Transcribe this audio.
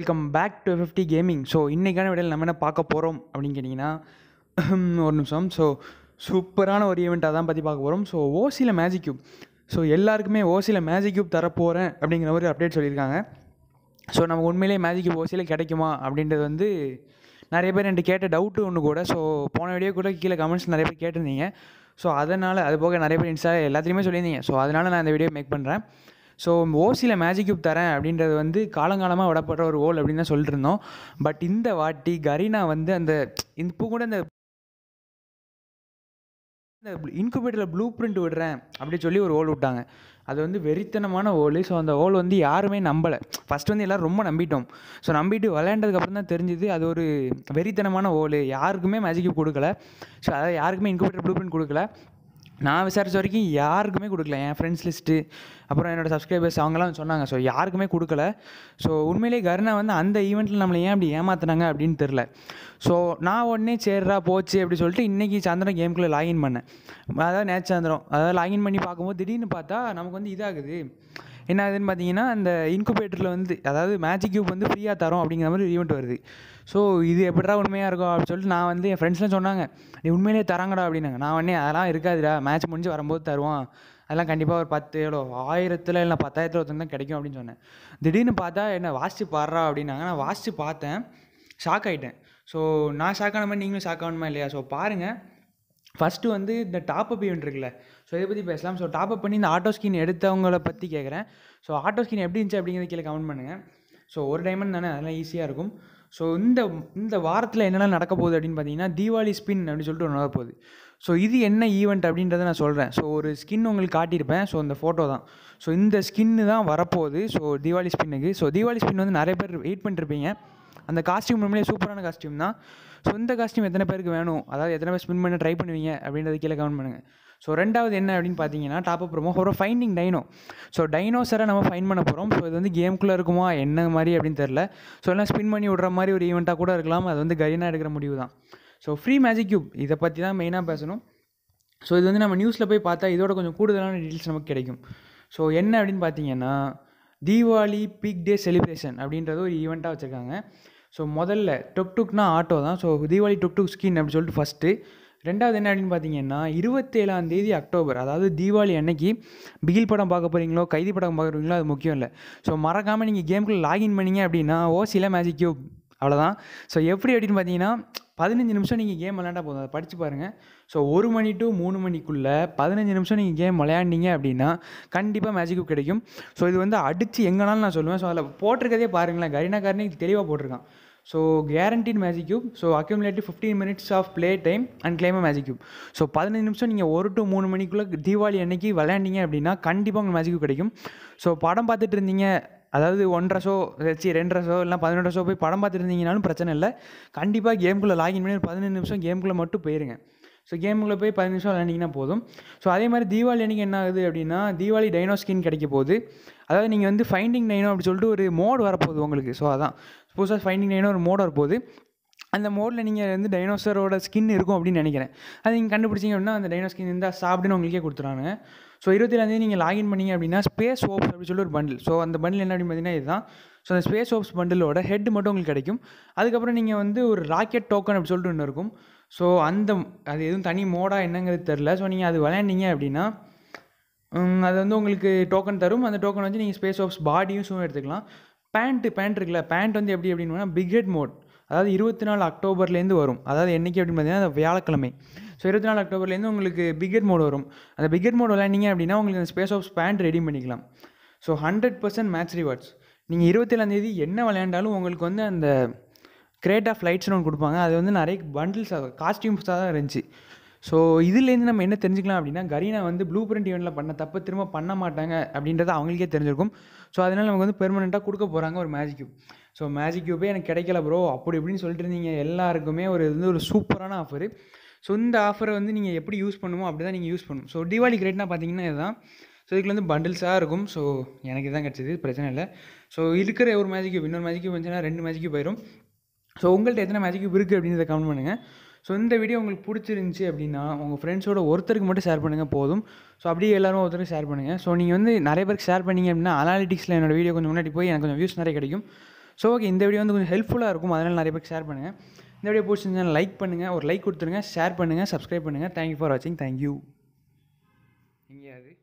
welcome back to fifty gaming so இன்றைக்கான விடையில் நம்ம என்ன பார்க்க போகிறோம் அப்படின்னு கேட்டிங்கன்னா ஒரு நிமிஷம் ஸோ சூப்பரான ஒரு ஈவெண்ட்டாக தான் பற்றி பார்க்க போகிறோம் ஸோ ஓசியில் மேஜிக் கியூப் ஸோ எல்லாருக்குமே ஓசியில் மேஜிக் கியூப் தரப்போகிறேன் அப்படிங்கிற ஒரு அப்டேட் சொல்லியிருக்காங்க ஸோ நமக்கு உண்மையிலேயே மேஜிக் கியூப் ஓசியில் கிடைக்குமா அப்படின்றது வந்து நிறைய பேர் என்கிட்ட கேட்ட டவுட்டு ஒன்று கூட ஸோ போன வீடியோ கூட கீழே கமெண்ட்ஸ் நிறைய பேர் கேட்டிருந்தீங்க ஸோ அதனால் அது போக நிறைய பேர் இன்ஸ்டா எல்லாத்துலேயுமே சொல்லியிருந்தீங்க ஸோ அதனால் நான் இந்த வீடியோ மேக் பண்ணுறேன் ஸோ ஓசியில் மேஜிக் கியூப் தரேன் அப்படின்றது வந்து காலங்காலமாக விடப்படுற ஒரு ஓல் அப்படின்னு தான் சொல்லிட்டு இருந்தோம் பட் இந்த வாட்டி கரீனா வந்து அந்த இப்போ கூட இந்த இந்த இன்குபேட்டரில் ப்ளூ பிரிண்ட் விடுறேன் அப்படி சொல்லி ஒரு ஓல் விட்டாங்க அது வந்து வெறித்தனமான ஓல் ஸோ அந்த ஓல் வந்து யாருமே நம்பலை ஃபஸ்ட் வந்து எல்லோரும் ரொம்ப நம்பிட்டோம் ஸோ நம்பிட்டு விளையாண்டதுக்கப்புறம் தான் தெரிஞ்சுது அது ஒரு வெறித்தனமான ஓல் யாருக்குமே மேஜிக் கியூப் கொடுக்கல ஸோ அதாவது யாருக்குமே இன்குபேட்டர் ப்ளூ பிரிண்ட் கொடுக்கல நான் விசாரித்த வரைக்கும் யாருக்குமே கொடுக்கல என் ஃப்ரெண்ட்ஸ் லிஸ்ட்டு அப்புறம் என்னோடய சப்ஸ்கிரைபர்ஸ் அவங்களாம் சொன்னாங்க ஸோ யாருக்குமே கொடுக்கல ஸோ உண்மையிலேயே கருணா வந்து அந்த ஈவெண்ட்டில் நம்மளை ஏன் அப்படி ஏமாத்துனாங்க அப்படின்னு தெரில ஸோ நான் உடனே சேர்றா போச்சு அப்படி சொல்லிட்டு இன்றைக்கி சாயந்தரம் கேமுக்குள்ளே லாகின் பண்ணேன் அதாவது நேற்று சாயந்தரம் அதாவது லாகின் பண்ணி பார்க்கும்போது திடீர்னு பார்த்தா நமக்கு வந்து இதாகுது என்ன ஆகுதுன்னு பார்த்தீங்கன்னா அந்த இன்குபேட்டரில் வந்து அதாவது மேஜிக் கியூப் வந்து ஃப்ரீயாக தரோம் அப்படிங்கிற மாதிரி ஒரு ஈவெண்ட் வருது ஸோ இது எப்படிடா உண்மையாக இருக்கும் அப்படின்னு சொல்லிட்டு நான் வந்து என் ஃப்ரெண்ட்ஸ்லாம் சொன்னாங்க நீ உண்மையிலே தராங்கடா அப்படின்னாங்க நான் உடனே அதெல்லாம் இருக்காதுடா மேட்ச் முடிஞ்சு வரும்போது தருவான் அதெல்லாம் கண்டிப்பாக ஒரு பத்து எவ்வளோ ஆயிரத்தில் இல்லை பத்தாயிரத்தில் ஒருத்தன் தான் கிடைக்கும் அப்படின்னு சொன்னேன் திடீர்னு பார்த்தா என்ன வாசிச்சு பாடுறா அப்படின்னாங்க நான் வாசிச்சு பார்த்தேன் ஷாக் ஆகிட்டேன் ஸோ நான் ஷாக் ஆன மாதிரி நீங்களும் ஷாக் ஆகணுமா இல்லையா ஸோ பாருங்கள் ஃபஸ்ட்டு வந்து இந்த டாப் அப் ஈவெண்ட் இருக்குல்ல ஸோ இதை பற்றி பேசலாம் ஸோ டாப் அப் பண்ணி இந்த ஆட்டோ ஸ்கின் எடுத்தவங்கள பற்றி கேட்குறேன் ஸோ ஆட்டோ ஸ்கின் எப்படி இருந்துச்சு அப்படிங்கிறத கீழே கமெண்ட் பண்ணுங்கள் ஸோ ஒரு டைமண்ட் தானே அதெல்லாம் ஈஸியாக இருக்கும் ஸோ இந்த இந்த வாரத்தில் என்னெல்லாம் நடக்க போகுது அப்படின்னு பார்த்தீங்கன்னா தீபாவளி ஸ்பின் அப்படின்னு சொல்லிட்டு ஒன்று வரப்போகுது ஸோ இது என்ன ஈவெண்ட் அப்படின்றத நான் சொல்கிறேன் ஸோ ஒரு ஸ்கின் உங்களுக்கு காட்டியிருப்பேன் ஸோ இந்த ஃபோட்டோ தான் ஸோ இந்த ஸ்கின்னு தான் வரப்போகுது ஸோ தீபாவளி ஸ்பின்னுக்கு ஸோ தீபாவளி ஸ்பின் வந்து நிறைய பேர் வெயிட் பண்ணிருப்பீங்க அந்த காஸ்டியூம் உண்மையிலே சூப்பரான காஸ்டியூம் தான் ஸோ இந்த காஸ்டியூம் எத்தனை பேருக்கு வேணும் அதாவது எத்தனை பேர் ஸ்பின் பண்ண ட்ரை பண்ணுவீங்க அப்படின்றது கீழே கமெண்ட் பண்ணுங்கள் ஸோ ரெண்டாவது என்ன அப்படின்னு பார்த்தீங்கன்னா டாப் அப் ப்ரோமோ அப்புறம் ஃபைண்டிங் டைனோ ஸோ டைனோசரை நம்ம ஃபைன் பண்ண போகிறோம் ஸோ இது வந்து கேம்குள்ளே இருக்குமா என்ன மாதிரி அப்படின்னு தெரில ஸோ எல்லாம் ஸ்பின் பண்ணி விட்ற மாதிரி ஒரு ஈவெண்ட்டாக கூட இருக்கலாம் அது வந்து கரீனா எடுக்கிற முடிவு தான் ஸோ ஃப்ரீ மேஜிக் கியூப் இதை பற்றி தான் மெயினாக பேசணும் ஸோ இது வந்து நம்ம நியூஸில் போய் பார்த்தா இதோட கொஞ்சம் கூடுதலான டீட்டெயில்ஸ் நமக்கு கிடைக்கும் ஸோ என்ன அப்படின்னு பார்த்தீங்கன்னா தீபாவளி பிக் டே செலிப்ரேஷன் அப்படின்றது ஒரு ஈவெண்ட்டாக வச்சுருக்காங்க ஸோ முதல்ல டொக் டுக்னா ஆட்டோ தான் so Deepavali tuk tuk skin அப்படின்னு சொல்லிட்டு ஃபஸ்ட்டு ரெண்டாவது என்ன அப்படின்னு பார்த்தீங்கன்னா இருபத்தேழாம் தேதி அக்டோபர் அதாவது தீபாவளி அன்னைக்கு பிகில் படம் பார்க்க போகிறீங்களோ கைதி படம் பார்க்குறீங்களோ அது முக்கியம் இல்லை ஸோ மறக்காமல் நீங்கள் கேமுக்குள்ளே லாகின் பண்ணீங்க அப்படின்னா ஓசியில் மேஜிக் கியூப் அவ்வளோதான் ஸோ எப்படி அப்படின்னு பார்த்தீங்கன்னா பதினஞ்சு நிமிஷம் நீங்கள் கேம் விளையாண்டா போதும் அதை படித்து பாருங்கள் ஸோ ஒரு மணி டு மூணு மணிக்குள்ளே பதினஞ்சு நிமிஷம் நீங்கள் கேம் விளையாண்டிங்க அப்படின்னா கண்டிப்பாக மேஜிக் கிடைக்கும் ஸோ இது வந்து அடித்து எங்கனாலும் நான் சொல்லுவேன் ஸோ அதில் போட்டிருக்கதே பாருங்களேன் கரீனா காரனி தெளிவாக போட்டிருக்கான் so guaranteed magic cube so accumulative fifteen minutes of play time and claim magic cube so பதினஞ்சு நிமிஷம் நீங்கள் ஒரு டு மூணு மணிக்குள்ளே தீபாவளி அன்னைக்கு விளையாண்டிங்க அப்படின்னா கண்டிப்பாக உங்களுக்கு மேஜிக் கிடைக்கும் ஸோ படம் பார்த்துட்டு இருந்தீங்க அதாவது ஒன்றரை ஷோ வச்சு ரெண்டரை ஷோ இல்லை பதினொன்றரை ஷோ போய் படம் பார்த்துட்டு இருந்தீங்கனாலும் பிரச்சனை இல்லை கண்டிப்பாக கேமுக்குள்ளே லாகின் பண்ணி ஒரு பதினஞ்சு நிமிஷம் கேமுக்குள்ளே மட்டும் போயிருங்க ஸோ கேமுக்குள்ளே போய் பதினஞ்சு நிமிஷம் விளையாண்டிங்கன்னா போதும் ஸோ அதே மாதிரி தீபாவளி அன்றைக்கி என்ன ஆகுது அப்படின்னா தீபாவளி டைனோ ஸ்கின் கிடைக்க போகுது அதாவது நீங்கள் வந்து ஃபைண்டிங் டைனோ அப்படி சொல்லிட்டு ஒரு மோட் வரப்போகுது உங்களுக்கு ஸோ அதான் புதுசாக ஃபைண்டிங் டைனோ ஒரு மோட் வரப்போகுது அந்த மோடில் நீங்கள் வந்து டைனோசரோட ஸ்கின் இருக்கும் அப்படின்னு நினைக்கிறேன் அது நீங்கள் கண்டுபிடிச்சிங்க அப்படின்னா அந்த டைனோ ஸ்கின் இருந்தால் சாப்பிடுன்னு உங்களுக்கே கொடுத்துறாங்க ஸோ இருபத்தேழாந்தேதி நீங்கள் லாகின் பண்ணிங்க அப்படின்னா ஸ்பேஸ் ஓப்ஸ் அப்படின்னு சொல்லி ஒரு பண்டில் ஸோ அந்த பண்டில் என்ன அப்படின்னு பார்த்தீங்கன்னா இதுதான் ஸோ அந்த ஸ்பேஸ் ஓப்ஸ் பண்டிலோட ஹெட் மட்டும் உங்களுக்கு கிடைக்கும் அதுக்கப்புறம் நீங்கள் வந்து ஒரு ராக்கெட் டோக்கன் அப்படி சொல்லிட்டு ஒன்று இருக்கும் ஸோ அந்த அது எதுவும் தனி மோடாக என்னங்கிறது தெரில ஸோ நீங்கள் அது விளையாண்டிங்க அப்படின்னா அது வந்து உங்களுக்கு டோக்கன் தரும் அந்த டோக்கன் வச்சு நீங்கள் ஸ்பேஸ் ஆஃப்ஸ் பாடியும் ஷூ எடுத்துக்கலாம் பேண்ட்டு பேண்ட் இருக்குல்ல பேண்ட் வந்து எப்படி அப்படின்னா பிக் ஹெட் மோட் அதாவது இருபத்தி நாலு அக்டோபர்லேருந்து வரும் அதாவது என்றைக்கு அப்படின்னு பார்த்தீங்கன்னா அந்த வியாழக்கிழமை ஸோ இருபத்தி நாலு அக்டோபர்லேருந்து உங்களுக்கு பிகெட் மோட் வரும் அந்த பிகெட் மோட் விளையாண்டிங்க அப்படின்னா உங்களுக்கு அந்த ஸ்பேஸ் ஆஃப் பேண்ட் ரெடி பண்ணிக்கலாம் so hundred percent match rewards நீங்கள் இருபத்தேழாந்தேதி என்ன விளையாண்டாலும் உங்களுக்கு வந்து அந்த கிரேட் ஆஃப் லைட்ஸ்னு ஒன்று கொடுப்பாங்க அது வந்து நிறைய பண்டில்ஸ் காஸ்டியூம்ஸாக தான் இருந்துச்சு ஸோ இதுலேருந்து நம்ம என்ன தெரிஞ்சுக்கலாம் அப்படின்னா கரீனா வந்து ப்ளூ பிரிண்ட் ஈவெண்ட்டில் பண்ண தப்பு திரும்ப பண்ண மாட்டாங்க அப்படின்றது அவங்களுக்கே தெரிஞ்சிருக்கும் ஸோ அதனால் நமக்கு வந்து பெர்மனெண்ட்டாக கொடுக்க போகிறாங்க ஒரு மேஜிக் கியூப் ஸோ மேஜிக் கியூபே எனக்கு கிடைக்கல ப்ரோ அப்படி இப்படின்னு சொல்லிட்டு இருந்தீங்க எல்லாருக்குமே ஒரு இது ஒரு சூப்பரான ஆஃபர் ஸோ இந்த ஆஃபரை வந்து நீங்கள் எப்படி யூஸ் பண்ணுமோ அப்படி தான் நீங்கள் யூஸ் பண்ணணும் ஸோ தீபாவளி கிரேட்னா பார்த்தீங்கன்னா இதுதான் ஸோ இதுக்கு வந்து பண்டில்ஸாக இருக்கும் ஸோ எனக்கு இதான் கிடச்சிது பிரச்சனை இல்லை ஸோ இருக்கிற ஒரு மேஜிக் கியூப் இன்னொரு மேஜிக் கியூப் வந்துச்சுன்னா ரெண்டு மேஜிக் கியூப் போயிடும் ஸோ உங்கள்கிட்ட எத்தனை மேஜிக் கியூப் இருக்குது அப்படின்றத கமெண்ட் பண்ணுங்கள் ஸோ இந்த வீடியோ உங்களுக்கு பிடிச்சிருந்துச்சி அப்படின்னா உங்கள் ஃப்ரெண்ட்ஸோட ஒருத்தருக்கு மட்டும் ஷேர் பண்ணுங்கள் போதும் ஸோ அப்படியே எல்லாரும் ஒருத்தருக்கு ஷேர் பண்ணுங்கள் ஸோ நீங்கள் வந்து நிறைய பேருக்கு ஷேர் பண்ணீங்க அப்படின்னா அனாலிட்டிக்ஸில் என்னோட வீடியோ கொஞ்சம் முன்னாடி போய் எனக்கு கொஞ்சம் வியூஸ் நிறைய கிடைக்கும் ஸோ ஓகே இந்த வீடியோ வந்து கொஞ்சம் ஹெல்ப்ஃபுல்லாக இருக்கும் அதனால் நிறைய பேருக்கு ஷேர் பண்ணுங்கள் இந்த வீடியோ பிடிச்சிருந்தா லைக் பண்ணுங்கள் ஒரு லைக் கொடுத்துருங்க ஷேர் பண்ணுங்கள் சப்ஸ்கிரைப் பண்ணுங்கள் தேங்க்யூ ஃபார் வாட்சிங் தேங்க்யூ எங்கேயாது